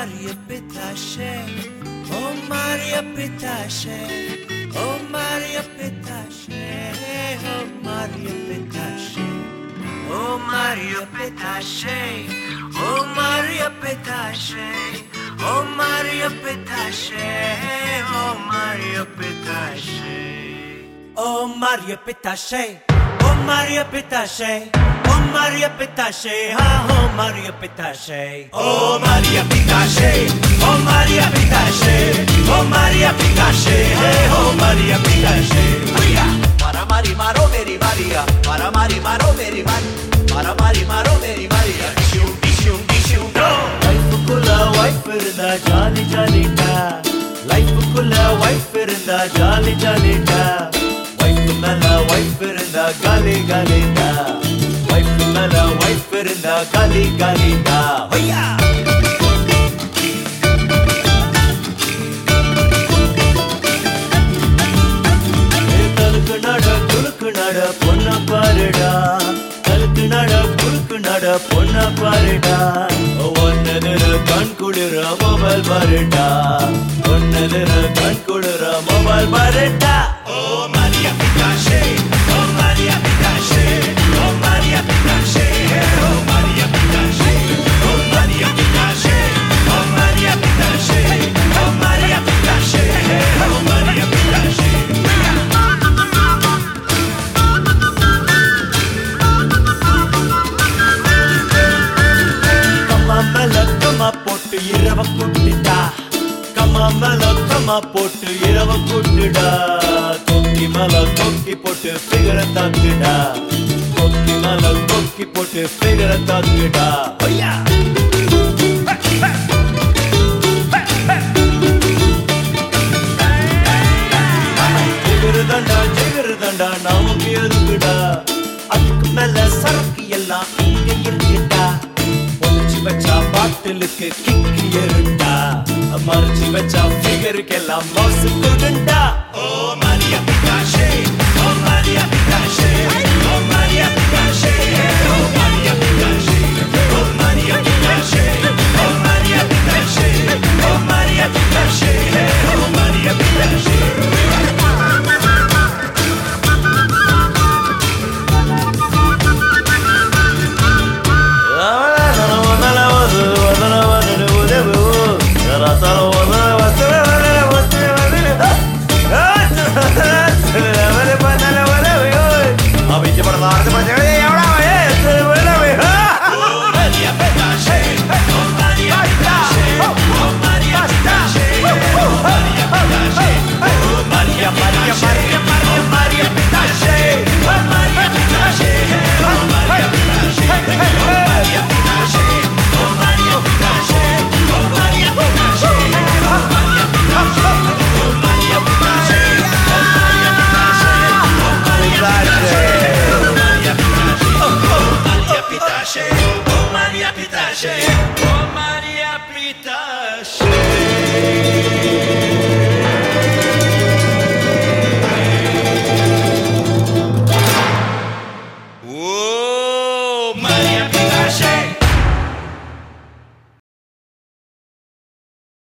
Maria Pitache, oh Maria Pitache, oh Maria Pitache, oh Maria Pitache, oh Maria Pitache, oh Maria Pitache, oh Maria Pitache, oh Maria Pitache, oh Maria Pitache, oh Maria Pitache. Oh Maria Pitache, ah, oh Maria Pitache, oh Maria Pitache, oh Maria Pitache, oh Maria Pitache, hey, oh Maria Pitache. Maria. Para mari maro meri Maria, para mari maro meri Mari, para mari maro meri Maria. Dishum dishum dishum go. லைஃபுக்குள்ள wife இருந்தா jolly ஜாலிடா லைஃபுக்குள்ள wife இருந்தா jolly ஜாலிடா wife மேல wife இருந்தா காலி காலிடா wife மேல வைஃப் இருந்தா காலி காலிடா ஐயா தலுக்கு நட குலுக்கு நட பொண்ண பாருடா தலுக்கு நட குலுக்கு நட பொண்ண பாருடா ஒன்னதுல கண் குளிர மொபைல் பாருடா ஒன்னதுல கண் குளிர மொபைல் பாருடா Oh Maria Pitache, oh Maria Pitache, oh Maria Pitache, oh Maria Pitache, oh Maria Pitache, oh Maria Pitache, oh Maria Pitache, oh Maria Pitache. கம்மா மேல கம்மா போட்டு இரவ குட்டிடா கம்மா மேல கம்மா போட்டு இரவ குட்டுடா கொக்கி மேல கொக்கி போட்டு பிகர தாக்குடா கொக்கி மேல கொக்கி போட்டு பிகர தாக்குடா ஐயா ஜிகரு தண்டா ஜிகரு தண்டா நமக்கு எதுக்குடா அதுக்கு மேல சரக்கு எல்லாம் இங்க இருக்குடா பொழிச்சு வச்சா பாட்டிலுக்கு கிக்கு எருண்டா மறைச்சு வச்சா ஃபிகருக்கு எல்லாம் மாசு கொடுண்டா